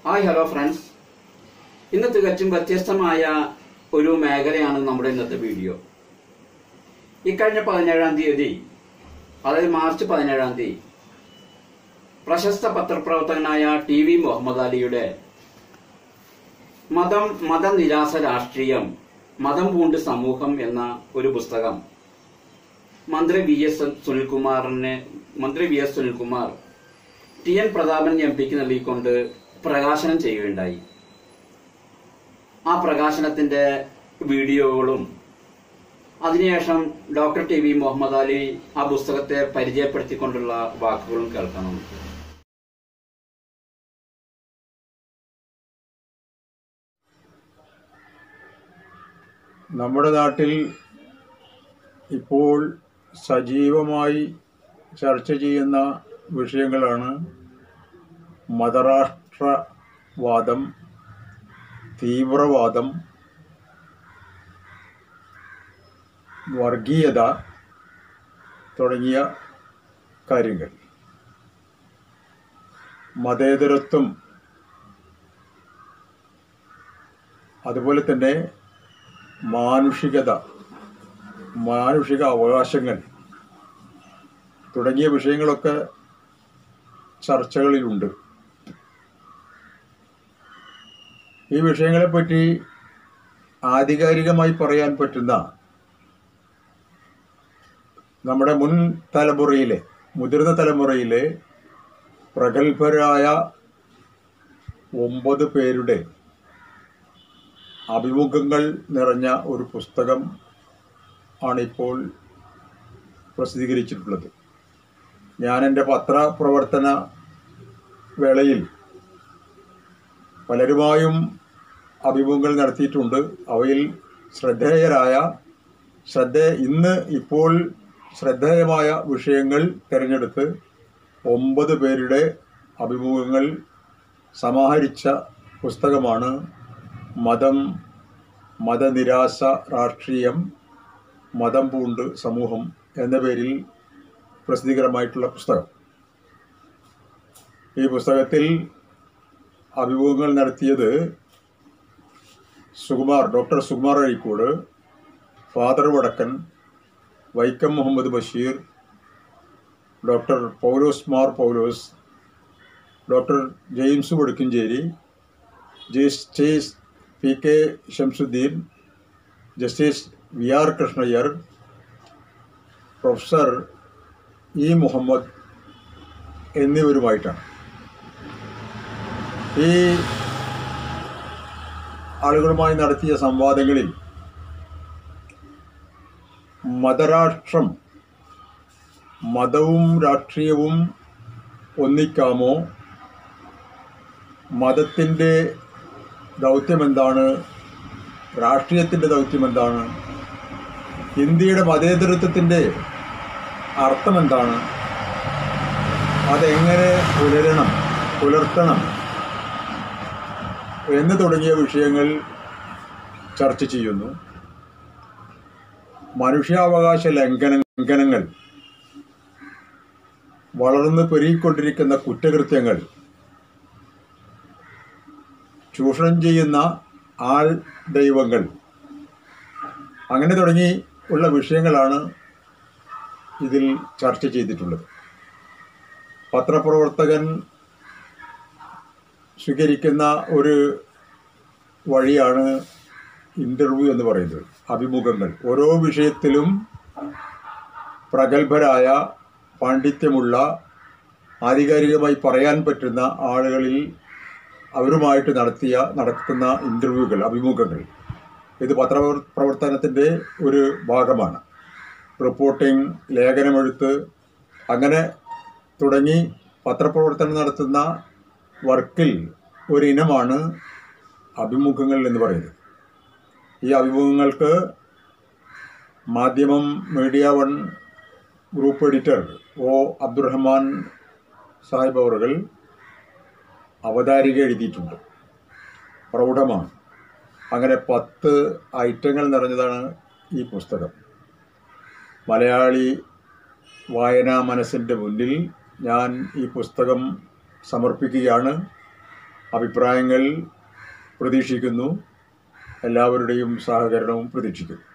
hi hello friends ഇന്ന് തികച്ചും വ്യത്യസ്തമായ ഒരു മേഖലയാണ് നമ്മുടെ ഇന്നത്തെ വീഡിയോ ഇക്കഴിഞ്ഞ പതിനേഴാം തീയതി അതായത് മാർച്ച് പതിനേഴാം തീയതി പ്രശസ്ത പത്രപ്രവർത്തകനായ ടി വി മുഹമ്മദ് അലിയുടെ മതം മതനിരാസ രാഷ്ട്രീയം മതം പൂണ്ട് സമൂഹം എന്ന ഒരു പുസ്തകം മന്ത്രി വി എസ് സുനിൽകുമാറിന് മന്ത്രി V S Sunilkumar T N Prathapan M പിക്ക് നൽകിക്കൊണ്ട് പ്രകാശനം ചെയ്യുകയുണ്ടായി ആ പ്രകാശനത്തിന്റെ വീഡിയോകളും അതിനുശേഷം doctor T V Muhammad Ali ആ പുസ്തകത്തെ പരിചയപ്പെടുത്തിക്കൊണ്ടുള്ള വാക്കുകളും കേൾക്കണം നമ്മുടെ നാട്ടിൽ ഇപ്പോൾ സജീവമായി ചർച്ച ചെയ്യുന്ന വിഷയങ്ങളാണ് മതരാഷ്ട്രവാദം തീവ്രവാദം വർഗീയത തുടങ്ങിയ കാര്യങ്ങൾ മതേതരത്വം അതുപോലെ തന്നെ മാനുഷികത മാനുഷിക അവകാശങ്ങൾ തുടങ്ങിയ വിഷയങ്ങളൊക്കെ ചർച്ചകളിലുണ്ട് ഈ വിഷയങ്ങളെപ്പറ്റി ആധികാരികമായി പറയാൻ പറ്റുന്ന നമ്മുടെ മുൻ തലമുറയിലെ മുതിർന്ന തലമുറയിലെ പ്രഗത്ഭരായ ഒമ്പത് പേരുടെ അഭിമുഖങ്ങൾ നിറഞ്ഞ ഒരു പുസ്തകം ആണിപ്പോൾ പ്രസിദ്ധീകരിച്ചിട്ടുള്ളത് ഞാൻ എൻ്റെ പത്രപ്രവർത്തന വേളയിൽ പലരുമായും അഭിമുഖങ്ങൾ നടത്തിയിട്ടുണ്ട് അവയിൽ ശ്രദ്ധേയരായ ശ്രദ്ധ ഇന്ന് ഇപ്പോൾ ശ്രദ്ധേയമായ വിഷയങ്ങൾ തിരഞ്ഞെടുത്ത് ഒമ്പത് പേരുടെ അഭിമുഖങ്ങൾ സമാഹരിച്ച പുസ്തകമാണ് മതം മതനിരാശ രാഷ്ട്രീയം മതം പൂണ്ട് സമൂഹം എന്ന പേരിൽ പ്രസിദ്ധീകരമായിട്ടുള്ള പുസ്തകം ഈ പുസ്തകത്തിൽ അഭിമുഖങ്ങൾ നടത്തിയത് Sukumar doctor Sukumar Azhikode father Vadakkan Vaikom Muhammad Basheer doctor Paulose Mar Paulose doctor James Vadakkanchery justice P K Shamsuddin justice V R Krishna Iyer professor E Muhammad എന്നിവരുമായിട്ടാണ് ഈ ആളുകളുമായി നടത്തിയ സംവാദങ്ങളിൽ മതരാഷ്ട്രം മതവും രാഷ്ട്രീയവും ഒന്നിക്കാമോ മതത്തിൻ്റെ ദൗത്യം എന്താണ് രാഷ്ട്രീയത്തിൻ്റെ ദൗത്യം എന്താണ് ഇന്ത്യയുടെ മതേതരത്വത്തിൻ്റെ അർത്ഥം എന്താണ് അതെങ്ങനെ പുലരണം പുലർത്തണം എന്ന് തുടങ്ങിയ വിഷയങ്ങൾ ചർച്ച ചെയ്യുന്നു മനുഷ്യാവകാശ ലംഘന ലംഘനങ്ങൾ വളർന്നു പെരുകിക്കൊണ്ടിരിക്കുന്ന കുറ്റകൃത്യങ്ങൾ ചൂഷണം ചെയ്യുന്ന ആൾ ദൈവങ്ങൾ അങ്ങനെ തുടങ്ങി ഉള്ള വിഷയങ്ങളാണ് ഇതിൽ ചർച്ച ചെയ്തിട്ടുള്ളത് പത്രപ്രവർത്തകൻ സ്വീകരിക്കുന്ന ഒരു വഴിയാണ് ഇൻ്റർവ്യൂ എന്ന് പറയുന്നത് അഭിമുഖങ്ങൾ ഓരോ വിഷയത്തിലും പ്രഗത്ഭരായ പാണ്ഡിത്യമുള്ള ആധികാരികമായി പറയാൻ പറ്റുന്ന ആളുകളിൽ അവരുമായിട്ട് നടത്തിയ നടത്തുന്ന ഇൻ്റർവ്യൂകൾ അഭിമുഖങ്ങൾ ഇത് പത്രപ്രവർത്തനത്തിൻ്റെ ഒരു ഭാഗമാണ് റിപ്പോർട്ടിംഗ് ലേഖനമെഴുത്ത് അങ്ങനെ തുടങ്ങി പത്രപ്രവർത്തനം നടത്തുന്ന വർക്കിൽ ഒരിനമാണ് അഭിമുഖങ്ങൾ എന്ന് പറയുന്നത് ഈ അഭിമുഖങ്ങൾക്ക് Madhyamam media one group editor O Abdurahman Sahib അവറുകൾ അവതാരിക എഴുതിയിട്ടുണ്ട് പ്രൗഢമാണ് അങ്ങനെ പത്ത് ഐറ്റങ്ങൾ നിറഞ്ഞതാണ് ഈ പുസ്തകം മലയാളി വായനാ മനസ്സിൻ്റെ മുന്നിൽ ഞാൻ ഈ പുസ്തകം സമർപ്പിക്കുകയാണ് അഭിപ്രായങ്ങൾ പ്രതീക്ഷിക്കുന്നു എല്ലാവരുടെയും സഹകരണവും പ്രതീക്ഷിക്കുന്നു